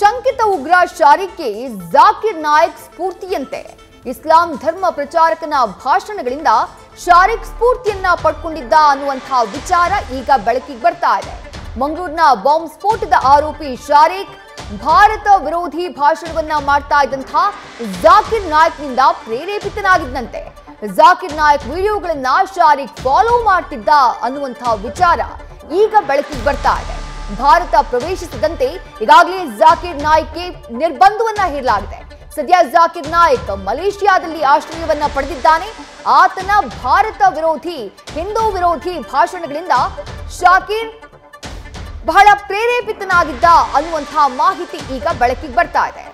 ಶಂಕಿತ ಉಗ್ರ ಶಾರಿಕ್ಗೆ ಜಾಕಿರ್ ನಾಯಕ್ ಸ್ಫೂರ್ತಿಯಂತೆ ಇಸ್ಲಾಂ ಧರ್ಮ ಪ್ರಚಾರಕನ ಭಾಷಣಗಳಿಂದ ಶಾರಿಕ್ ಸ್ಫೂರ್ತಿಯನ್ನ ಪಡ್ಕೊಂಡಿದ್ದ ಅನ್ನುವಂತಹ ವಿಚಾರ ಈಗ ಬೆಳಕಿಗೆ ಬರ್ತಾ ಇದೆ ಮಂಗಳೂರಿನ ಬಾಂಬ್ ಸ್ಫೋಟದ ಆರೋಪಿ ಶಾರಿಕ್ ಭಾರತ ವಿರೋಧಿ ಭಾಷಣವನ್ನ ಮಾಡ್ತಾ ಇದ್ದಂತಹ ಜಾಕಿರ್ ನಾಯಕ್ನಿಂದ ಪ್ರೇರೇಪಿತನಾಗಿದ್ದಂತೆ ಜಾಕಿರ್ ನಾಯಕ್ ವಿಡಿಯೋಗಳನ್ನ ಶಾರಿಕ್ ಫಾಲೋ ಮಾಡ್ತಿದ್ದ ಅನ್ನುವಂತಹ ವಿಚಾರ ಈಗ ಬೆಳಕಿಗೆ ಬರ್ತಾ ಇದೆ ಭಾರತ ಪ್ರವೇಶಿಸದಂತೆ ಈಗಾಗಲೇ ಜಾಕಿರ್ ನಾಯ್ಕ್ಗೆ ನಿರ್ಬಂಧವನ್ನ ಹೇರಲಾಗಿದೆ ಸದ್ಯ ಜಾಕಿರ್ ನಾಯಕ್ ಮಲೇಷಿಯಾದಲ್ಲಿ ಆಶ್ರಯವನ್ನ ಪಡೆದಿದ್ದಾನೆ ಆತನ ಭಾರತ ವಿರೋಧಿ ಹಿಂದೂ ವಿರೋಧಿ ಭಾಷಣಗಳಿಂದ ಶಾಕಿರ್ ಬಹಳ ಪ್ರೇರೇಪಿತನಾಗಿದ್ದ ಅನ್ನುವಂತಹ ಮಾಹಿತಿ ಈಗ ಬೆಳಕಿಗೆ ಬರ್ತಾ ಇದೆ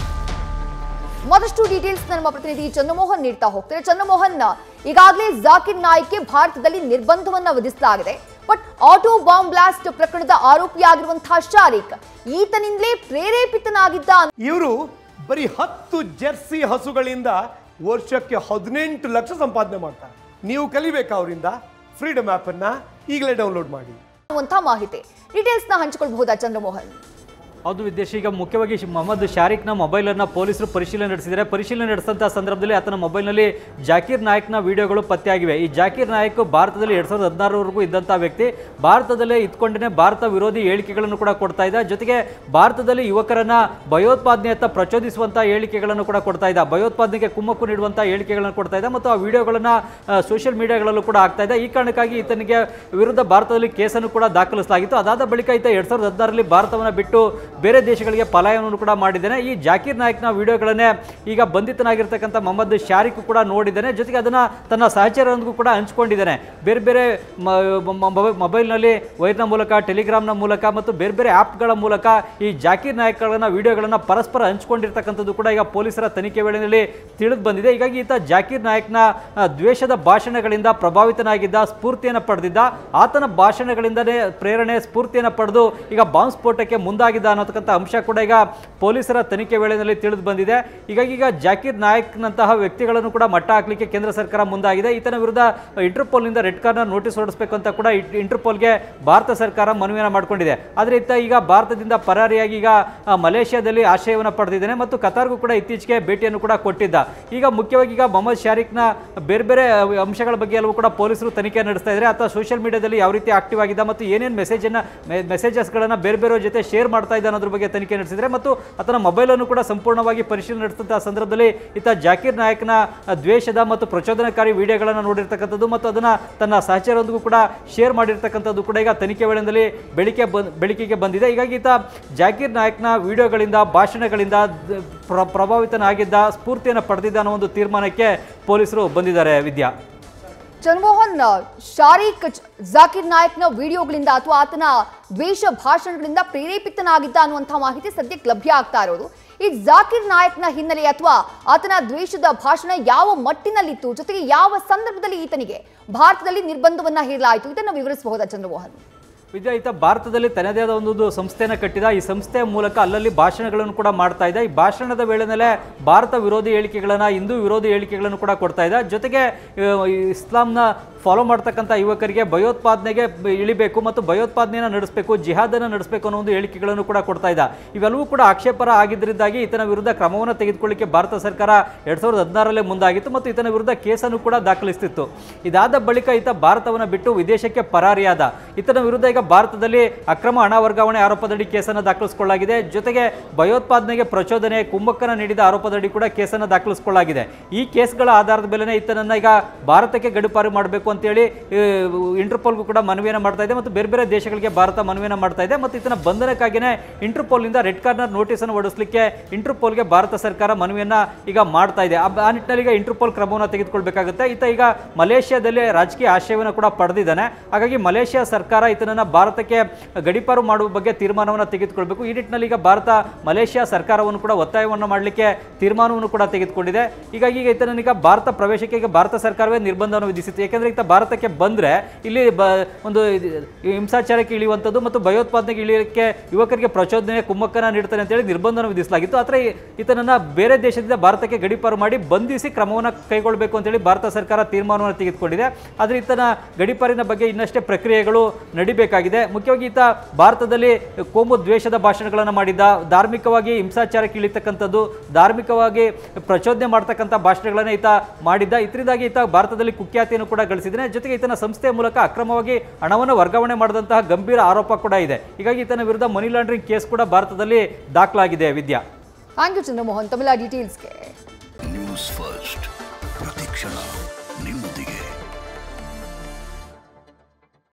ಮತ್ತಷ್ಟು ಡೀಟೇಲ್ಸ್ ನಮ್ಮ ಪ್ರತಿನಿಧಿ ಚಂದ್ರಮೋಹನ್ ನೀಡ್ತಾ ಹೋಗ್ತಾರೆ ಚಂದ್ರಮೋಹನ್ ಈಗಾಗಲೇ ಜಾಕಿರ್ ನಾಯ್ಕ್ಗೆ ಭಾರತದಲ್ಲಿ ನಿರ್ಬಂಧವನ್ನ ವಿಧಿಸಲಾಗಿದೆ ಬಟ್ ಆಟೋ ಬಾಂಬ್ ಬ್ಲಾಸ್ಟ್ ಪ್ರಕರಣದ ಆರೋಪಿಯಾಗಿರುವಂತಹ ಶಾರಿಕ್ ಈತನಿಂದಲೇ ಪ್ರೇರೇಪಿತನಾಗಿದ್ದ ಇವರು ಬರೀ ಹತ್ತು ಜೆರ್ಸಿ ಹಸುಗಳಿಂದ ವರ್ಷಕ್ಕೆ ಹದಿನೆಂಟು ಲಕ್ಷ ಸಂಪಾದನೆ ಮಾಡ್ತಾರೆ ನೀವು ಕಲಿಬೇಕಾ ಅವರಿಂದ ಫ್ರೀಡಮ್ ಅನ್ನ ಈಗಲೇ ಡೌನ್ಲೋಡ್ ಮಾಡಿ ಅನ್ನುವಂತಹ ಮಾಹಿತಿ ಡೀಟೇಲ್ಸ್ ನ ಹಂಚಿಕೊಳ್ಳಬಹುದಾ ಚಂದ್ರಮೋಹನ್ ಹೌದು ವಿದೇಶಿ ಈಗ ಮುಖ್ಯವಾಗಿ ಶ್- ಮೊಹಮ್ಮದ್ ಶಾರಿಕ್ನ ಮೊಬೈಲನ್ನು ಪೊಲೀಸರು ಪರಿಶೀಲನೆ ನಡೆಸಿದ್ದಾರೆ ಪರಿಶೀಲನೆ ನಡೆಸಿದಂಥ ಸಂದರ್ಭದಲ್ಲಿ ಆತನ ಮೊಬೈಲ್ನಲ್ಲಿ ಜಾಕೀರ್ ನಾಯಕ್ನ ವಿಡಿಯೋಗಳು ಪತ್ತೆಯಾಗಿವೆ ಈ ಜಾಕೀರ್ ನಾಯಕ್ ಭಾರತದಲ್ಲಿ ಎರಡು ಸಾವಿರದ ಹದಿನಾರವರೆಗೂ ಇದ್ದಂಥ ವ್ಯಕ್ತಿ ಭಾರತದಲ್ಲೇ ಇದ್ಕೊಂಡೇ ಭಾರತ ವಿರೋಧಿ ಹೇಳಿಕೆಗಳನ್ನು ಕೂಡ ಕೊಡ್ತಾ ಇದ್ದ ಜೊತೆಗೆ ಭಾರತದಲ್ಲಿ ಯುವಕರನ್ನ ಭಯೋತ್ಪಾದನೆಯತ್ತ ಪ್ರಚೋದಿಸುವಂಥ ಹೇಳಿಕೆಗಳನ್ನು ಕೂಡ ಕೊಡ್ತಾ ಇದ್ದ ಭಯೋತ್ಪಾದನೆಗೆ ಕುಮ್ಮಕ್ಕು ನೀಡುವಂಥ ಹೇಳಿಕೆಗಳನ್ನು ಕೊಡ್ತಾ ಇದ್ದ ಮತ್ತು ಆ ವಿಡಿಯೋಗಳನ್ನು ಸೋಷಿಯಲ್ ಮೀಡಿಯಾಗಳಲ್ಲೂ ಕೂಡ ಆಗ್ತಾ ಇದೆ ಈ ಕಾರಣಕ್ಕಾಗಿ ಈತನಿಗೆ ವಿರುದ್ಧ ಭಾರತದಲ್ಲಿ ಕೇಸನ್ನು ಕೂಡ ದಾಖಲಿಸಲಾಗಿತ್ತು ಅದಾದ ಬಳಿಕ ಈತ ಎರಡ್ ಸಾವಿರದ ಹದಿನಾರರಲ್ಲಿ ಭಾರತವನ್ನು ಬಿಟ್ಟು ಬೇರೆ ದೇಶಗಳಿಗೆ ಪಲಾಯನವನ್ನು ಕೂಡ ಮಾಡಿದ್ದಾನೆ ಈ ಜಾಕೀರ್ ನಾಯಕ್ನ ವಿಡಿಯೋಗಳನ್ನೇ ಈಗ ಬಂಧಿತನಾಗಿರ್ತಕ್ಕಂಥ ಮೊಹಮ್ಮದ್ ಶಾರಿಕ್ ಕೂಡ ನೋಡಿದ್ದಾನೆ ಜೊತೆಗೆ ಅದನ್ನು ತನ್ನ ಸಹಚರರೊಂದಿಗೂ ಕೂಡ ಹಂಚ್ಕೊಂಡಿದ್ದಾನೆ ಬೇರೆ ಬೇರೆ ಮ- ಮ- ಮೊಬೈಲ್ನಲ್ಲಿ ವೈರ್ನ ಮೂಲಕ ಟೆಲಿಗ್ರಾಮ್ನ ಮೂಲಕ ಮತ್ತು ಬೇರೆ ಬೇರೆ ಆ್ಯಪ್ಗಳ ಮೂಲಕ ಈ ಜಾಕೀರ್ ನಾಯಕ್ಗಳನ್ನ ವಿಡಿಯೋಗಳನ್ನು ಪರಸ್ಪರ ಹಂಚ್ಕೊಂಡಿರ್ತಕ್ಕಂಥದ್ದು ಕೂಡ ಈಗ ಪೊಲೀಸರ ತನಿಖೆ ವೇಳೆಯಲ್ಲಿ ತಿಳಿದು ಬಂದಿದೆ ಹೀಗಾಗಿ ಈತ ಜಾಕೀರ್ ನಾಯಕ್ನ ಆ, ದ್ವೇಷದ ಭಾಷಣಗಳಿಂದ ಪ್ರಭಾವಿತನಾಗಿದ್ದ ಸ್ಫೂರ್ತಿಯನ್ನು ಪಡೆದಿದ್ದ ಆತನ ಭಾಷಣಗಳಿಂದಲೇ ಪ್ರೇರಣೆ ಸ್ಫೂರ್ತಿಯನ್ನು ಪಡೆದು ಈಗ ಬಾಂಬ್ ಸ್ಫೋಟಕ್ಕೆ ಮುಂದಾಗಿದ್ದ ಅನ್ನತಕ್ಕಂಥ ಅಂಶ ಕೂಡ ಈಗ ಪೊಲೀಸರ ತನಿಖೆ ವೇಳೆಯಲ್ಲಿ ತಿಳಿದು ಬಂದಿದೆ ಹೀಗಾಗಿ ಈಗ ಜಾಕೀರ್ ನಾಯಕ್ನಂತಹ ವ್ಯಕ್ತಿಗಳನ್ನು ಕೂಡ ಮಟ್ಟ ಹಾಕಲಿಕ್ಕೆ ಕೇಂದ್ರ ಸರ್ಕಾರ ಮುಂದಾಗಿದೆ ಈತನ ವಿರುದ್ಧ ಇಂಟರ್ಪೋಲ್ನಿಂದ ರೆಡ್ ಕಾರ್ನರ್ ನೋಟಿಸ್ ಹೊರಡಿಸಬೇಕು ಅಂತ ಕೂಡ ಇಟ್- ಇಂಟರ್ಪೋಲ್ಗೆ ಭಾರತ ಸರ್ಕಾರ ಮನವಿಯನ್ನು ಮಾಡಿಕೊಂಡಿದೆ ಆದರೆ ಇತ್ತ ಈಗ ಭಾರತದಿಂದ ಪರಾರಿಯಾಗಿ ಈಗ ಆ, ಮಲೇಷ್ಯಾದಲ್ಲಿ ಆಶ್ರಯವನ್ನು ಪಡೆದಿದ್ದಾನೆ ಮತ್ತು ಕತಾರ್ಗೂ ಕೂಡ ಇತ್ತೀಚೆಗೆ ಭೇಟಿಯನ್ನು ಕೂಡ ಕೊಟ್ಟಿದ್ದ ಈಗ ಮುಖ್ಯವಾಗಿ ಈಗ ಮೊಹಮ್ಮದ್ ಶಾರಿಕ್ನ ಬೇರೆ ಬೇರೆ ಆ, ಅಂಶಗಳ ಬಗ್ಗೆ ಎಲ್ಲವೂ ಕೂಡ ಪೊಲೀಸರು ತನಿಖೆ ನಡೆಸ್ತಾ ಇದ್ದಾರೆ ಆತ ಸೋಷಿಯಲ್ ಮೀಡಿಯಾದಲ್ಲಿ ಯಾವ ರೀತಿ ಆಕ್ಟಿವ್ ಆಗಿದ್ದ ಮತ್ತು ಏನೇನು ಮೆಸೇಜನ್ನು ಮೆಸೇಜಸ್ಗಳನ್ನು ಬೇರೆ ಬೇರೆಯವ್ರ ಜೊತೆ ಶೇರ್ ಮಾಡ್ತಾ ಇದ್ದ ಅನ್ನೋದ್ರ ಬಗ್ಗೆ ತನಿಖೆ ನಡೆಸಿದರೆ ಮತ್ತು ಆತನ ಮೊಬೈಲನ್ನು ಕೂಡ ಸಂಪೂರ್ಣವಾಗಿ ಪರಿಶೀಲನೆ ನಡೆಸಿದಂತಹ ಸಂದರ್ಭದಲ್ಲಿ ಈತ ಜಾಕೀರ್ ನಾಯಕ್ನ ಆ, ದ್ವೇಷದ ಮತ್ತು ಪ್ರಚೋದನಕಾರಿ ವಿಡಿಯೋಗಳನ್ನು ನೋಡಿರ್ತಕ್ಕಂಥದ್ದು ಮತ್ತು ಅದನ್ನು ತನ್ನ ಸಹಚರರೊಂದಿಗೂ ಕೂಡ ಶೇರ್ ಮಾಡಿರ್ತಕ್ಕಂಥದ್ದು ಕೂಡ ಈಗ ತನಿಖೆ ವೇಳೆಯಲ್ಲಿ ಬೆಳಿಗ್ಗೆ ಬಂದ್ ಬೆಳಕಿಗೆ ಬಂದಿದೆ ಹೀಗಾಗಿ ಈತ ಜಾಕೀರ್ ನಾಯಕ್ನ ವಿಡಿಯೋಗಳಿಂದ ಭಾಷಣಗಳಿಂದ ದ- ಪ್ರ- ಪ್ರಭಾವಿತನಾಗಿದ್ದ ಸ್ಫೂರ್ತಿಯನ್ನು ಪಡೆದಿದ್ದ ಅನ್ನೋ ಒಂದು ತೀರ್ಮಾನಕ್ಕೆ ಪೊಲೀಸರು ಬಂದಿದ್ದಾರೆ ವಿದ್ಯಾ ಚಂದ್ರಮೋಹನ್ ಶಾರಿಕ್ ಜ- ಜಾಕಿರ್ ನಾಯಕ್ನ ವಿಡಿಯೋಗಳಿಂದ ಅಥವಾ ಆತನ ದ್ವೇಷ ಭಾಷಣಗಳಿಂದ ಪ್ರೇರೇಪಿತನಾಗಿದ್ದ ಅನ್ನುವಂತಹ ಮಾಹಿತಿ ಸದ್ಯಕ್ಕೆ ಲಭ್ಯ ಆಗ್ತಾ ಇರೋದು ಈ ಜಾಕಿರ್ ನಾಯಕ್ನ ಹಿನ್ನೆಲೆ ಅಥವಾ ಆತನ ದ್ವೇಷದ ಭಾಷಣ ಯಾವ ಮಟ್ಟಿನಲ್ಲಿತ್ತು ಜೊತೆಗೆ ಯಾವ ಸಂದರ್ಭದಲ್ಲಿ ಈತನಿಗೆ ಭಾರತದಲ್ಲಿ ನಿರ್ಬಂಧವನ್ನ ಹೇರಲಾಯಿತು ಇದನ್ನು ವಿವರಿಸಬಹುದಾ ಚಂದ್ರಮೋಹನ್ ವಿದ್ಯಾ ಈತ ಭಾರತದಲ್ಲಿ ತನ್ನದೇ ಆದ ಒಂದು ಸಂಸ್ಥೆಯನ್ನು ಕಟ್ಟಿದ ಈ ಸಂಸ್ಥೆಯ ಮೂಲಕ ಅಲ್ಲಲ್ಲಿ ಭಾಷಣಗಳನ್ನು ಕೂಡ ಮಾಡ್ತಾ ಇದ್ದ ಈ ಭಾಷಣದ ವೇಳೆನಲ್ಲೇ ಭಾರತ ವಿರೋಧಿ ಹೇಳಿಕೆಗಳನ್ನು ಹಿಂದೂ ವಿರೋಧಿ ಹೇಳಿಕೆಗಳನ್ನು ಕೂಡ ಕೊಡ್ತಾ ಇದ್ದ ಜೊತೆಗೆ ಆ, ಈ ಇಸ್ಲಾಂನ ಫಾಲೋ ಮಾಡ್ತಕ್ಕಂಥ ಯುವಕರಿಗೆ ಭಯೋತ್ಪಾದನೆಗೆ ಬ- ಇಳಿಬೇಕು ಮತ್ತು ಭಯೋತ್ಪಾದನೆಯನ್ನು ನಡೆಸಬೇಕು ಜಿಹಾದನ್ನು ನಡೆಸಬೇಕು ಅನ್ನೋ ಒಂದು ಹೇಳಿಕೆಗಳನ್ನು ಕೂಡ ಕೊಡ್ತಾ ಇದ್ದ ಇವೆಲ್ಲವೂ ಕೂಡ ಆಕ್ಷೇಪರ ಆಗಿದ್ದರಿಂದಾಗಿ ಈತನ ವಿರುದ್ಧ ಕ್ರಮವನ್ನು ತೆಗೆದುಕೊಳ್ಳಿಕ್ಕೆ ಭಾರತ ಸರ್ಕಾರ ಎರಡ್ ಸಾವಿರದ ಹದಿನಾರಲ್ಲೇ ಮುಂದಾಗಿತ್ತು ಮತ್ತು ಈತನ ವಿರುದ್ಧ ಕೇಸನ್ನು ಕೂಡ ದಾಖಲಿಸ್ತಿತ್ತು ಇದಾದ ಬಳಿಕ ಈತ ಭಾರತವನ್ನು ಬಿಟ್ಟು ವಿದೇಶಕ್ಕೆ ಪರಾರಿಯಾದ ಈತನ ವಿರುದ್ಧ ಈಗ ಭಾರತದಲ್ಲಿ ಅಕ್ರಮ ಹಣ ವರ್ಗಾವಣೆ ಆರೋಪದಡಿ ಕೇಸನ್ನು ದಾಖಲಿಸಿಕೊಳ್ಳಲಾಗಿದೆ ಜೊತೆಗೆ ಭಯೋತ್ಪಾದನೆಗೆ ಪ್ರಚೋದನೆ ಕುಮ್ಮಕ್ಕನ್ನು ನೀಡಿದ ಆರೋಪದಡಿ ಕೂಡ ಕೇಸನ್ನು ದಾಖಲಿಸಿಕೊಳ್ಳಲಾಗಿದೆ ಈ ಕೇಸ್ಗಳ ಆಧಾರದ ಮೇಲೆನೇ ಈತನನ್ನ ಈಗ ಭಾರತಕ್ಕೆ ಗಡುಪಾರು ಮಾಡಬೇಕು ಅಂತೇಳಿ ಆ, ಇಂಟರ್ಪೋಲ್ಗೂ ಕೂಡ ಮನವಿಯನ್ನು ಮಾಡ್ತಾ ಇದೆ ಮತ್ತು ಬೇರೆ ಬೇರೆ ದೇಶಗಳಿಗೆ ಭಾರತ ಮನವಿಯನ್ನು ಮಾಡ್ತಾ ಇದೆ ಮತ್ತು ಈತನ ಬಂಧನಕ್ಕಾಗಿಯೇ ಇಂಟರ್ಪೋಲ್ನಿಂದ ರೆಡ್ ಕಾರ್ನರ್ ನೋಟಿಸನ್ನು ಹೊರಡಿಸಲಿಕ್ಕೆ ಇಂಟರ್ಪೋಲ್ಗೆ ಭಾರತ ಸರ್ಕಾರ ಮನವಿಯನ್ನು ಈಗ ಮಾಡ್ತಾ ಇದೆ ಆ ಆ ನಿಟ್ಟಿನಲ್ಲಿ ಈಗ ಇಂಟರ್ಪೋಲ್ ಕ್ರಮವನ್ನು ತೆಗೆದುಕೊಳ್ಬೇಕಾಗುತ್ತೆ ಈತ ಈಗ ಮಲೇಷ್ಯಾದಲ್ಲಿ ರಾಜಕೀಯ ಆಶ್ರಯವನ್ನು ಕೂಡ ಪಡೆದಿದ್ದಾನೆ ಹಾಗಾಗಿ ಮಲೇಷ್ಯಾ ಸರ್ಕಾರ ಈತನನ್ನ ಭಾರತಕ್ಕೆ ಗಡಿಪಾರು ಮಾಡುವ ಬಗ್ಗೆ ತೀರ್ಮಾನವನ್ನು ತೆಗೆದುಕೊಳ್ಬೇಕು ಈ ನಿಟ್ಟಿನಲ್ಲಿ ಈಗ ಭಾರತ ಮಲೇಷ್ಯಾ ಸರ್ಕಾರವನ್ನು ಕೂಡ ಒತ್ತಾಯವನ್ನು ಮಾಡಲಿಕ್ಕೆ ತೀರ್ಮಾನವನ್ನು ಕೂಡ ತೆಗೆದುಕೊಂಡಿದೆ ಹೀಗಾಗಿ ಈಗ ಈತನನ್ನೀಗ ಭಾರತ ಪ್ರವೇಶಕ್ಕೆ ಈಗ ಭಾರತ ಸರ್ಕಾರವೇ ನಿರ್ಬಂಧವನ್ನು ವಿಧಿಸಿತ್ತು ಯಾಕೆಂದ್ರೆ ಈತ ಈತ ಭಾರತಕ್ಕೆ ಬಂದರೆ ಇಲ್ಲಿ ಬ ಒಂದು ಇದು- ಈ ಹಿಂಸಾಚಾರಕ್ಕೆ ಇಳಿಯುವಂಥದ್ದು ಮತ್ತು ಭಯೋತ್ಪಾದನೆಗೆ ಇಳಿಯೋಕ್ಕೆ ಯುವಕರಿಗೆ ಪ್ರಚೋದನೆ ಕುಮ್ಮಕ್ಕನ ನೀಡ್ತಾನೆ ಅಂತೇಳಿ ನಿರ್ಬಂಧನ ವಿಧಿಸಲಾಗಿತ್ತು ಆದರೆ ಈತನನ್ನ ಬೇರೆ ದೇಶದಿಂದ ಭಾರತಕ್ಕೆ ಗಡೀಪಾರು ಮಾಡಿ ಬಂಧಿಸಿ ಕ್ರಮವನ್ನು ಕೈಗೊಳ್ಳಬೇಕು ಅಂತೇಳಿ ಭಾರತ ಸರ್ಕಾರ ತೀರ್ಮಾನವನ್ನು ತೆಗೆದುಕೊಂಡಿದೆ ಆದರೆ ಈತನ ಗಡೀಪಾರಿನ ಬಗ್ಗೆ ಇನ್ನಷ್ಟೇ ಪ್ರಕ್ರಿಯೆಗಳು ನಡಿಬೇಕಾಗಿದೆ ಮುಖ್ಯವಾಗಿ ಈತ ಭಾರತದಲ್ಲಿ ಕೋಮು ದ್ವೇಷದ ಭಾಷಣಗಳನ್ನು ಮಾಡಿದ್ದ ಧಾರ್ಮಿಕವಾಗಿ ಹಿಂಸಾಚಾರಕ್ಕೆ ಇಳಿತಕ್ಕಂಥದ್ದು ಧಾರ್ಮಿಕವಾಗಿ ಪ್ರಚೋದನೆ ಮಾಡ್ತಕ್ಕಂಥ ಭಾಷಣಗಳನ್ನು ಈತ ಮಾಡಿದ್ದ ಇದರಿಂದಾಗಿ ಈತ ಭಾರತದಲ್ಲಿ ಕುಖ್ಯಾತಿಯನ್ನು ಕೂಡ ಗಳಿಸಿದ್ದಾನೆ ಜೊತೆಗೆ ಈತನ ಸಂಸ್ಥೆಯ ಮೂಲಕ ಅಕ್ರಮವಾಗಿ ಹಣವನ್ನು ವರ್ಗಾವಣೆ ಮಾಡಿದಂತಹ ಗಂಭೀರ ಆರೋಪ ಕೂಡ ಇದೆ ಹೀಗಾಗಿ ಈತನ ವಿರುದ್ಧ ಮನಿ ಲಾಂಡ್ರಿಂಗ್ ಕೇಸ್ ಕೂಡ ಭಾರತದಲ್ಲಿ ದಾಖಲಾಗಿದೆ ವಿದ್ಯಾ ಥ್ಯಾಂಕ್ ಯು ಚಂದ್ರಮೋಹನ್ ತಮಿಳ ಡೀಟೇಲ್ಸ್ಗೆ ನ್ಯೂಸ್ ಫಸ್ಟ್ ಪ್ರತಿಕ್ಷಣ ನಿಮ್ಮೊಂದಿಗೆ